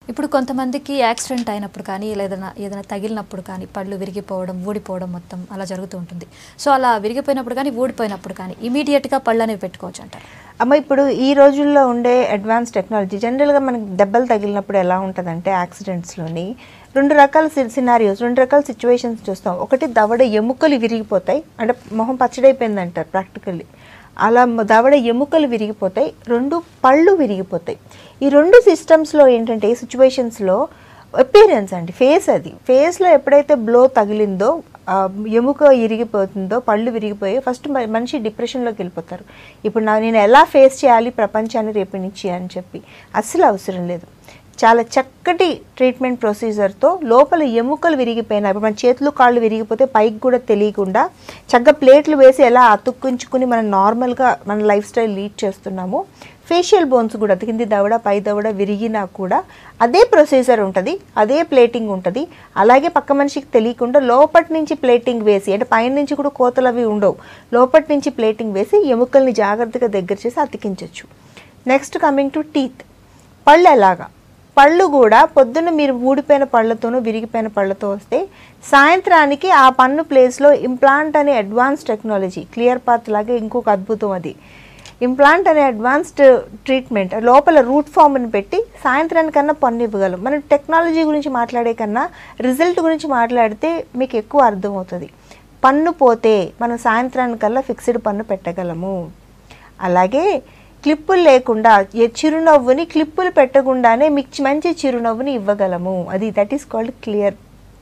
ఇప్పుడు కొంతమందికి యాక్సిడెంట్ అయినప్పుడు కానీ ఏదైనా ఏదైనా తగిలినప్పుడు కానీ పళ్ళు విరిగిపోవడం ఊడిపోవడం మొత్తం అలా జరుగుతూ ఉంటుంది సో అలా విరిగిపోయినప్పుడు కానీ ఊడిపోయినప్పుడు కానీ ఇమీడియట్గా పళ్ళు అనేవి పెట్టుకోవచ్చు అంటారు అమ్మ ఇప్పుడు ఈ రోజుల్లో ఉండే అడ్వాన్స్ టెక్నాలజీ జనరల్గా మనకి దెబ్బలు తగిలినప్పుడు ఎలా ఉంటుందంటే యాక్సిడెంట్స్లోని రెండు రకాల సినారియోస్ రెండు రకాల సిచ్యువేషన్స్ చూస్తాం ఒకటి దవడ ఎముకలు విరిగిపోతాయి అంటే మొహం పచ్చడైపోయింది అంటారు ప్రాక్టికల్లీ అలా మ- దవడ ఎముకలు విరిగిపోతాయి రెండు పళ్ళు విరిగిపోతాయి ఈ రెండు సిస్టమ్స్లో ఏంటంటే ఈ సిచ్యువేషన్స్లో అపీరెన్స్ అండి ఫేస్ అది ఫేస్లో ఎప్పుడైతే బ్లో తగిలిందో ఆ, ఎముక ఇరిగిపోతుందో పళ్ళు విరిగిపోయి ఫస్ట్ మ- మనిషి డిప్రెషన్లోకి వెళ్ళిపోతారు ఇప్పుడు నా నేను ఎలా ఫేస్ చేయాలి ప్రపంచాన్ని రేపటి నుంచి అని చెప్పి అస్సలు అవసరం లేదు చాలా చక్కటి ట్రీట్మెంట్ ప్రొసీజర్తో లోపల ఎముకలు విరిగిపోయినా ఇప్పుడు మన చేతులు కాళ్ళు విరిగిపోతే పైకి కూడా తెలియకుండా చక్కగా ప్లేట్లు వేసి ఎలా అతుక్కుంచుకుని మనం నార్మల్గా మన లైఫ్ స్టైల్ లీడ్ చేస్తున్నాము ఫేషియల్ బోన్స్ కూడా కింది దవడ పై దవడ విరిగినా కూడా అదే ప్రొసీజర్ ఉంటుంది అదే ప్లేటింగ్ ఉంటుంది అలాగే పక్క మనిషికి తెలియకుండా లోపటి నుంచి ప్లేటింగ్ వేసి అంటే పైన నుంచి కూడా కోతలు అవి ఉండవు లోపటి నుంచి ప్లేటింగ్ వేసి ఎముకల్ని జాగ్రత్తగా దగ్గర చేసి అతికించవచ్చు నెక్స్ట్ కమింగ్ టు టీత్ పళ్ళు ఎలాగా పళ్ళు కూడా పొద్దున్న మీరు ఊడిపోయిన పళ్ళతోనూ విరిగిపోయిన పళ్ళతో వస్తే సాయంత్రానికి ఆ పన్ను ప్లేస్లో ఇంప్లాంట్ అనే అడ్వాన్స్ టెక్నాలజీ క్లియర్ పాత్ లాగా ఇంకొక అద్భుతం అది ఇంప్లాంట్ అనే అడ్వాన్స్డ్ ట్రీట్మెంట్ లోపల రూట్ ఫామ్ని పెట్టి సాయంత్రానికన్నా పన్ను ఇవ్వగలం మనం టెక్నాలజీ గురించి మాట్లాడే కన్నా రిజల్ట్ గురించి మాట్లాడితే మీకు ఎక్కువ అర్థమవుతుంది పన్ను పోతే మనం సాయంత్రానికల్లా ఫిక్స్డ్ పన్ను పెట్టగలము అలాగే క్లిప్పులు లేకుండా ఏ చిరునవ్వుని క్లిప్పులు పెట్టకుండానే మీకు మంచి చిరునవ్వుని ఇవ్వగలము అది that is called clear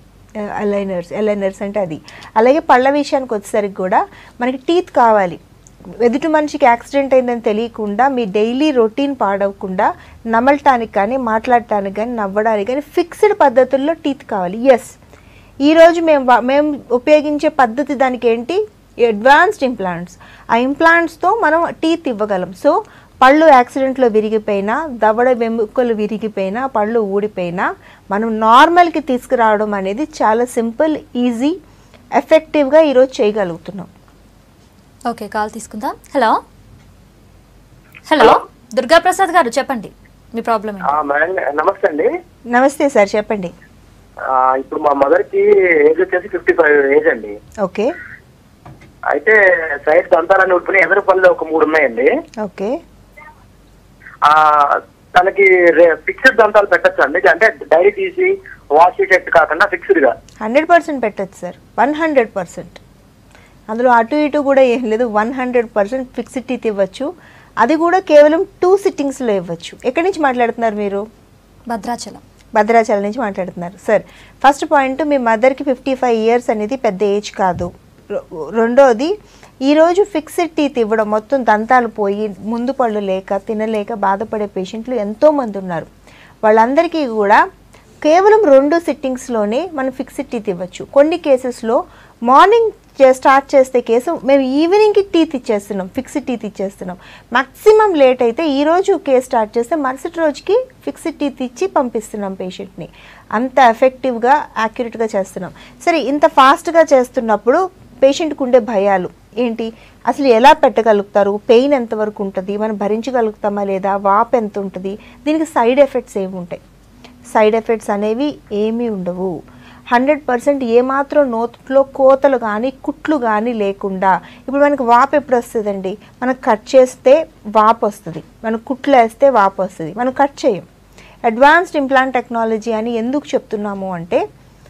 aligners aligners అంటే అది అలాగే పళ్ళ విషయానికి వచ్చేసరికి కూడా మనకి టీత్ కావాలి ఎదుటి మనిషికి యాక్సిడెంట్ అయిందని తెలియకుండా మీ డైలీ రొటీన్ పాడవకుండా నమలటానికి కానీ మాట్లాడటానికి కానీ నవ్వడానికి కానీ ఫిక్స్డ్ పద్ధతుల్లో టీత్ కావాలి ఎస్ ఈరోజు మేము వా- మేము ఉపయోగించే పద్ధతి దానికి ఏంటి అడ్వాన్స్డ్ ఇంప్లాంట్స్ ఆ ఇంప్లాంట్స్తో మనం టీత్ ఇవ్వగలం సో పళ్ళు యాక్సిడెంట్లో విరిగిపోయినా దవడ వెముకలు విరిగిపోయినా పళ్ళు ఊడిపోయినా మనం నార్మల్కి తీసుకురావడం అనేది చాలా సింపుల్ ఈజీ ఎఫెక్టివ్గా ఈరోజు చేయగలుగుతున్నాం ఓకే కాల్ తీసుకుందాం హలో హలో దుర్గా ప్రసాద్ గారు చెప్పండి మీ ప్రాబ్లం ఏంటి ఆ, మేడం నమస్తే అండి నమస్తే సార్ చెప్పండి ఆ, ఇప్పుడు మా మదర్ కి ఏజ్ వచ్చేసి ఫిఫ్టీ ఫైవ్ ఏజ్ అండి ఓకే అయితే సైడ్ దంతాలన్నీ ఉట్టుకుని ఎదురు పళ్ళు ఒక మూడు ఉన్నాయండి ఓకే ఆ తనకి ఫిక్స్డ్ దంతాలు పెట్టచ్చు అండి అంటే డైరీ తీసి వాష్ చేసేట్టు కాకుండా ఫిక్స్డ్ గా హండ్రెడ్ పర్సెంట్ పెట్టచ్చు సార్ వన్ హండ్రెడ్ పర్సెంట్ అందులో అటు ఇటు కూడా ఏం లేదు one hundred percent fixed teeth ఇవ్వచ్చు అది కూడా కేవలం టూ సిట్టింగ్స్లో ఇవ్వచ్చు ఎక్కడి నుంచి మాట్లాడుతున్నారు మీరు భద్రాచలం భద్రాచలం నుంచి మాట్లాడుతున్నారు సార్ ఫస్ట్ పాయింట్ మీ మదర్కి ఫిఫ్టీ ఫైవ్ ఇయర్స్ అనేది పెద్ద ఏజ్ కాదు రె- రెండోది ఈరోజు ఫిక్స్డ్ టీత్ ఇవ్వడం మొత్తం దంతాలు పోయి ముందు పళ్ళు లేక తినలేక బాధపడే పేషెంట్లు ఎంతోమంది ఉన్నారు వాళ్ళందరికీ కూడా కేవలం రెండు సిట్టింగ్స్లోనే మనం ఫిక్స్డ్ టీత్ ఇవ్వచ్చు కొన్ని కేసెస్లో మార్నింగ్ చే- స్టార్ట్ చేస్తే కేసు మేము ఈవినింగ్కి టీత్ ఇచ్చేస్తున్నాం ఫిక్స్డ్ టీత్ ఇచ్చేస్తున్నాం మాక్సిమం లేట్ అయితే ఈ రోజు కేసు స్టార్ట్ చేస్తే మరుసటి రోజుకి ఫిక్స్డ్ టీత్ ఇచ్చి పంపిస్తున్నాం పేషెంట్ని అంత ఎఫెక్టివ్గా యాక్యురేట్గా చేస్తున్నాం సరే ఇంత ఫాస్ట్గా చేస్తున్నప్పుడు పేషెంట్కి ఉండే భయాలు ఏంటి అసలు ఎలా పెట్టగలుగుతారు పెయిన్ ఎంతవరకు ఉంటుంది మనం భరించగలుగుతామా లేదా వాప్ ఎంత ఉంటుంది దీనికి సైడ్ ఎఫెక్ట్స్ ఏమి ఉంటాయి సైడ్ ఎఫెక్ట్స్ అనేవి ఏమీ ఉండవు హండ్రెడ్ పర్సెంట్ ఏమాత్రం నోట్లో కోతలు కానీ కుట్లు కానీ లేకుండా ఇప్పుడు మనకి వాపు ఎప్పుడు వస్తుందండి మనం కట్ చేస్తే వాపు వస్తుంది మనం కుట్లు వేస్తే వాపు వస్తుంది మనం కట్ చేయం అడ్వాన్స్డ్ ఇంప్లాంట్ టెక్నాలజీ అని ఎందుకు చెప్తున్నాము అంటే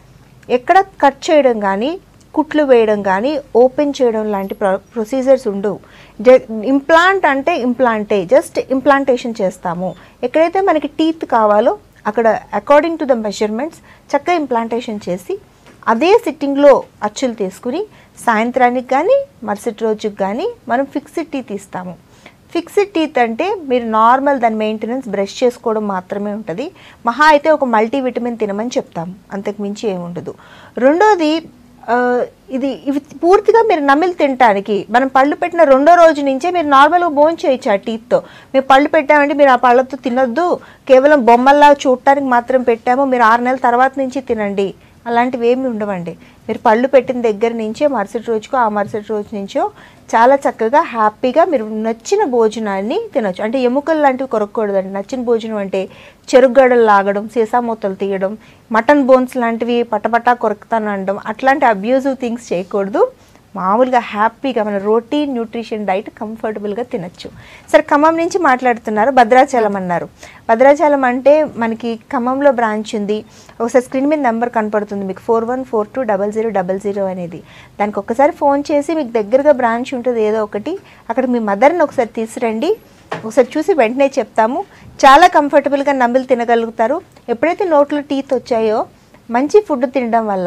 ఎక్కడ కట్ చేయడం కానీ కుట్లు వేయడం కానీ ఓపెన్ చేయడం లాంటి ప్రొ ప్రొసీజర్స్ ఉండవు జ ఇంప్లాంట్ అంటే ఇంప్లాంటే జస్ట్ ఇంప్లాంటేషన్ చేస్తాము ఎక్కడైతే మనకి టీత్ కావాలో అక్కడ అకార్డింగ్ టు ద మెజర్మెంట్స్ చక్కగా ఇంప్లాంటేషన్ చేసి అదే సిట్టింగ్లో అచ్చులు తీసుకుని సాయంత్రానికి కానీ మరుసటి రోజుకి కానీ మనం ఫిక్స్డ్ టీత్ ఇస్తాము ఫిక్స్డ్ టీత్ అంటే మీరు నార్మల్ దాని మెయింటెనెన్స్ బ్రష్ చేసుకోవడం మాత్రమే ఉంటుంది మహా అయితే ఒక మల్టీవిటమిన్ తినమని చెప్తాము అంతకు మించి ఏమి ఉండదు రెండోది ఆ, ఇది ఇవి పూర్తిగా మీరు నమిలి తినటానికి మనం పళ్ళు పెట్టిన రెండో రోజు నుంచే మీరు నార్మల్గా భోజనం చేయొచ్చు ఆ టీత్తో మేము పళ్ళు పెట్టామంటే మీరు ఆ పళ్ళతో తినొద్దు కేవలం బొమ్మల్లా చూడటానికి మాత్రం పెట్టాము మీరు ఆరు నెలల తర్వాత నుంచి తినండి అలాంటివి ఏమి ఉండవండి మీరు పళ్ళు పెట్టిన దగ్గర నుంచే మరుసటి రోజుకో ఆ మరుసటి రోజు నుంచో చాలా చక్కగా హ్యాపీగా మీరు నచ్చిన భోజనాన్ని తినొచ్చు అంటే ఎముకలు లాంటివి కొరకూడదండి నచ్చిన భోజనం అంటే చెరుగడలు లాగడం సీసా మూతలు తీయడం మటన్ బోన్స్ లాంటివి పటపటా కొరకుతాను అనడం అట్లాంటి అబ్యూజివ్ థింగ్స్ చేయకూడదు మామూలుగా హ్యాపీగా మన రోటీన్ న్యూట్రిషన్ డైట్ కంఫర్టబుల్గా తినచ్చు సరే ఖమ్మం నుంచి మాట్లాడుతున్నారు భద్రాచలం అన్నారు భద్రాచలం అంటే మనకి ఖమ్మంలో బ్రాంచ్ ఉంది ఒకసారి స్క్రీన్ మీద నెంబర్ కనపడుతుంది మీకు four one four two double zero double zero అనేది దానికి ఒక్కసారి ఫోన్ చేసి మీకు దగ్గరగా బ్రాంచ్ ఉంటుంది ఏదో ఒకటి అక్కడ మీ మదర్ని ఒకసారి తీసురండి ఒకసారి చూసి వెంటనే చెప్తాము చాలా కంఫర్టబుల్గా నంబులు తినగలుగుతారు ఎప్పుడైతే నోట్లో టీత్ వచ్చాయో మంచి ఫుడ్ తినడం వల్ల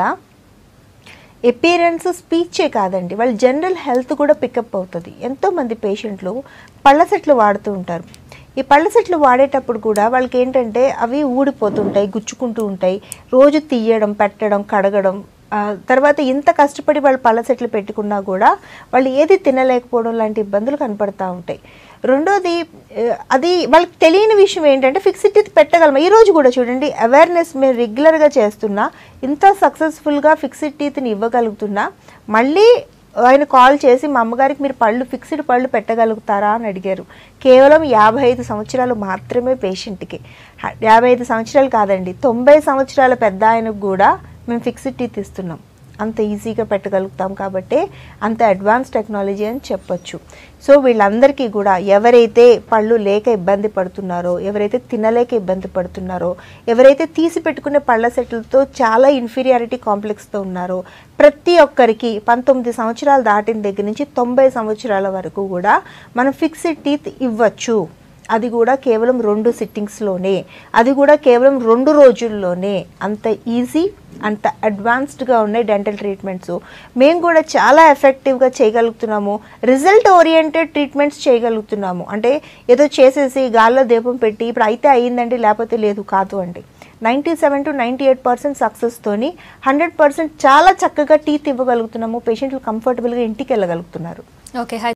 ఎపీరెన్స్ స్పీచే కాదండి వాళ్ళ జనరల్ హెల్త్ కూడా పికప్ అవుతుంది ఎంతోమంది పేషెంట్లు పళ్ళ సెట్లు వాడుతూ ఉంటారు ఈ పళ్ళ సెట్లు వాడేటప్పుడు కూడా వాళ్ళకి ఏంటంటే అవి ఊడిపోతుంటాయి గుచ్చుకుంటూ ఉంటాయి రోజు తీయడం పెట్టడం కడగడం ఆ, తర్వాత ఇంత కష్టపడి వాళ్ళు పళ్ళ సెట్లు పెట్టుకున్నా కూడా వాళ్ళు ఏది తినలేకపోవడం లాంటి ఇబ్బందులు కనపడతా ఉంటాయి రెండోది ఆ, అది వాళ్ళకి తెలియని విషయం ఏంటంటే ఫిక్స్డ్ టీత్ పెట్టగలమా ఈ రోజు కూడా చూడండి అవేర్నెస్ మేము రెగ్యులర్గా చేస్తున్నా ఇంత సక్సెస్ఫుల్గా ఫిక్స్డ్ టీత్ని ఇవ్వగలుగుతున్నా మళ్ళీ ఆయన కాల్ చేసి మా అమ్మగారికి మీరు పళ్ళు ఫిక్స్డ్ పళ్ళు పెట్టగలుగుతారా అని అడిగారు కేవలం యాభై ఐదు సంవత్సరాలు మాత్రమే పేషెంట్కి హ- యాభై ఐదు సంవత్సరాలు కాదండి తొంభై సంవత్సరాల పెద్ద ఆయనకు కూడా మేము ఫిక్స్డ్ టీత్ ఇస్తున్నాం అంత ఈజీగా పెట్టగలుగుతాం కాబట్టి అంత అడ్వాన్స్ టెక్నాలజీ అని చెప్పొచ్చు సో వీళ్ళందరికీ కూడా ఎవరైతే పళ్ళు లేక ఇబ్బంది పడుతున్నారో ఎవరైతే తినలేక ఇబ్బంది పడుతున్నారో ఎవరైతే తీసి పెట్టుకునే పళ్ళ సెట్లతో చాలా ఇన్ఫీరియారిటీ కాంప్లెక్స్తో ఉన్నారో ప్రతి ఒక్కరికి పంతొమ్మిది సంవత్సరాలు దాటిన దగ్గర నుంచి తొంభై సంవత్సరాల వరకు కూడా మనం ఫిక్స్డ్ టీత్ ఇవ్వచ్చు అది కూడా కేవలం రెండు సిట్టింగ్స్లోనే అది కూడా కేవలం రెండు రోజుల్లోనే అంత ఈజీ అంత అడ్వాన్స్డ్గా ఉన్నాయి డెంటల్ ట్రీట్మెంట్స్ మేము కూడా చాలా ఎఫెక్టివ్గా చేయగలుగుతున్నాము రిజల్ట్ ఓరియంటెడ్ ట్రీట్మెంట్స్ చేయగలుగుతున్నాము అంటే ఏదో చేసేసి గాల్లో దీపం పెట్టి ఇప్పుడు అయితే అయ్యిందండి లేకపోతే లేదు కాదు అండి ninety seven to ninety eight percent సక్సెస్తోని హండ్రెడ్ పర్సెంట్ చాలా చక్కగా టీత్ ఇవ్వగలుగుతున్నాము పేషెంట్లు కంఫర్టబుల్గా ఇంటికి వెళ్ళగలుగుతున్నారు ఓకే